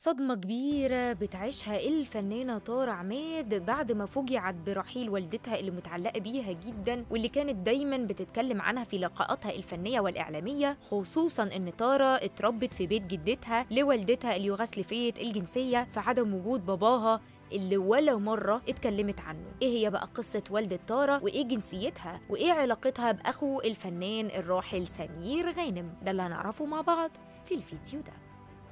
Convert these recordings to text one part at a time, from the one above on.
صدمة كبيرة بتعيشها الفنانة طارة عماد بعد ما فوجئت برحيل والدتها اللي متعلقة بيها جدا واللي كانت دايما بتتكلم عنها في لقاءاتها الفنية والإعلامية خصوصا إن طارة اتربت في بيت جدتها لوالدتها اليوغسلافية الجنسية في عدم وجود باباها اللي ولا مرة اتكلمت عنه ايه هي بقى قصة والدة طارة وايه جنسيتها وايه علاقتها باخو الفنان الراحل سمير غانم ده اللي هنعرفه مع بعض في الفيديو ده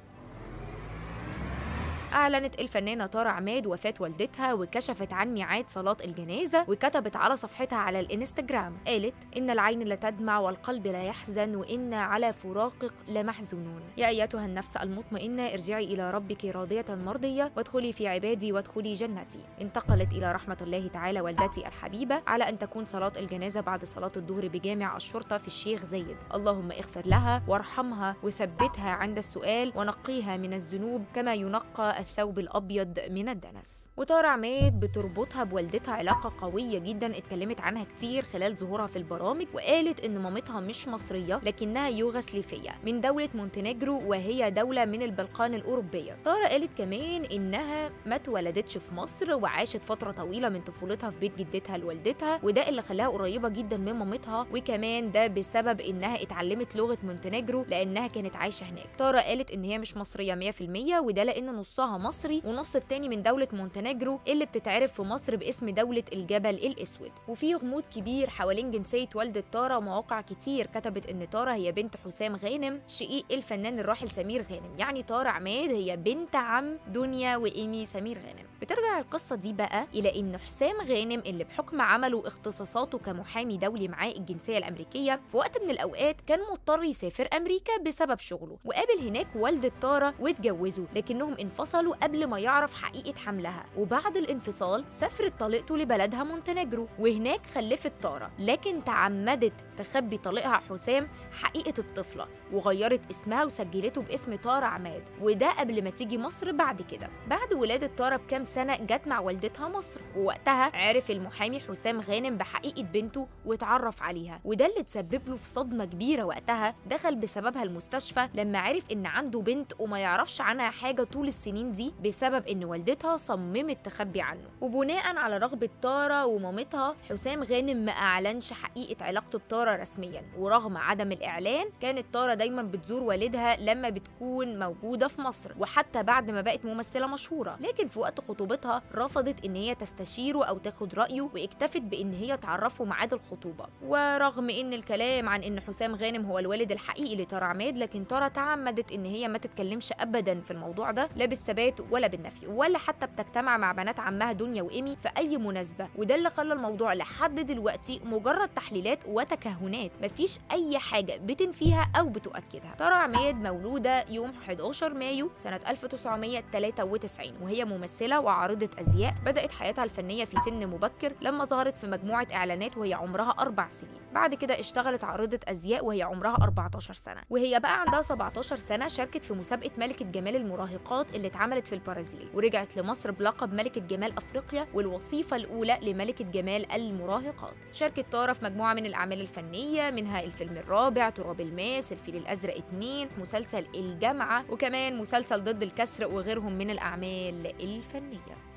أعلنت الفنانة طارة عماد وفاة والدتها وكشفت عن ميعاد صلاة الجنازة وكتبت على صفحتها على الإنستجرام قالت إن العين لا تدمع والقلب لا يحزن وإن على فراقك لمحزونون يا أيتها النفس المطمئنة ارجعي إلى ربك راضية مرضية وادخلي في عبادي وادخلي جنتي انتقلت إلى رحمة الله تعالى والدتي الحبيبة على أن تكون صلاة الجنازة بعد صلاة الظهر بجامع الشرطة في الشيخ زايد اللهم اغفر لها وارحمها وثبتها عند السؤال ونقيها من الذنوب كما ينقى الثوب الأبيض من الدنس وطارة عماد بتربطها بوالدتها علاقة قوية جدا اتكلمت عنها كتير خلال ظهورها في البرامج وقالت ان مامتها مش مصرية لكنها يوغسليفية من دولة مونتينيجرو وهي دولة من البلقان الأوروبية طارة قالت كمان انها ما اتولدتش في مصر وعاشت فترة طويلة من طفولتها في بيت جدتها لوالدتها وده اللي خلاها قريبة جدا من مامتها وكمان ده بسبب انها اتعلمت لغة مونتينيجرو لانها كانت عايشة هناك طارة قالت ان هي مش مصرية 100% وده لان نصها مصري ونص التاني من دولة مونتينيجرو اللي بتتعرف في مصر باسم دولة الجبل الأسود وفي غموض كبير حوالين جنسية والدة طارة ومواقع كتير كتبت إن طارة هي بنت حسام غانم شقيق الفنان الراحل سمير غانم يعني طارة عماد هي بنت عم دنيا وإيمي سمير غانم بترجع القصة دي بقى إلى إن حسام غانم اللي بحكم عمله واختصاصاته كمحامي دولي معاه الجنسية الأمريكية في وقت من الأوقات كان مضطر يسافر أمريكا بسبب شغله وقابل هناك والدة طارة واتجوزوا لكنهم انفصلوا قبل ما يعرف حقيقة حملها وبعد الانفصال سافرت طليقته لبلدها مونتينيجرو وهناك خلفت طارة لكن تعمدت تخبي طليقها حسام حقيقة الطفلة وغيرت اسمها وسجلته باسم طارة عماد وده قبل ما تيجي مصر بعد كده بعد ولادة طارة بكام سنة جت مع والدتها مصر ووقتها عرف المحامي حسام غانم بحقيقة بنته واتعرف عليها وده اللي تسبب له في صدمة كبيرة وقتها دخل بسببها المستشفى لما عرف ان عنده بنت وما يعرفش عنها حاجة طول السنين دي بسبب ان والدتها صممت تخبي عنه وبناء على رغبة طارة ومامتها حسام غانم ما أعلنش حقيقة علاقته بطارة رسميا ورغم عدم الإعلان كانت طارة دايما بتزور والدها لما بتكون موجودة في مصر وحتى بعد ما بقت ممثلة مشهورة لكن في وقت خطوبتها رفضت إن هي تستشيره أو تاخد رأيه واكتفت بإن هي تعرفه ميعاد الخطوبة ورغم إن الكلام عن إن حسام غانم هو الوالد الحقيقي لطارة عماد لكن طارة تعمدت إن هي ما تتكلمش أبدا في الموضوع ده لا بالثبات ولا بالنفي ولا حتى بتجتمع مع بنات عمها دنيا وإيمي في أي مناسبة وده اللي خلى الموضوع لحد دلوقتي مجرد تحليلات وتكهنات مفيش أي حاجة بتنفيها أو بتؤكدها طارة عماد مولودة يوم 11 مايو سنة 1993 وهي ممثلة وعارضة أزياء بدأت حياتها الفنية في سن مبكر لما ظهرت في مجموعة إعلانات وهي عمرها أربع سنين بعد كده اشتغلت عارضة أزياء وهي عمرها 14 سنة وهي بقى عندها 17 سنة شاركت في مسابقة ملكة جمال المراهقات اللي اتعملت في البرازيل ورجعت لمصر بلقب ملكة جمال أفريقيا والوظيفة الأولى لملكة جمال المراهقات شاركت طارة في مجموعة من الأعمال الفنية منها الفيلم الرابع تراب الماس الفيل الأزرق 2 مسلسل الجامعة وكمان مسلسل ضد الكسر وغيرهم من الأعمال الفنية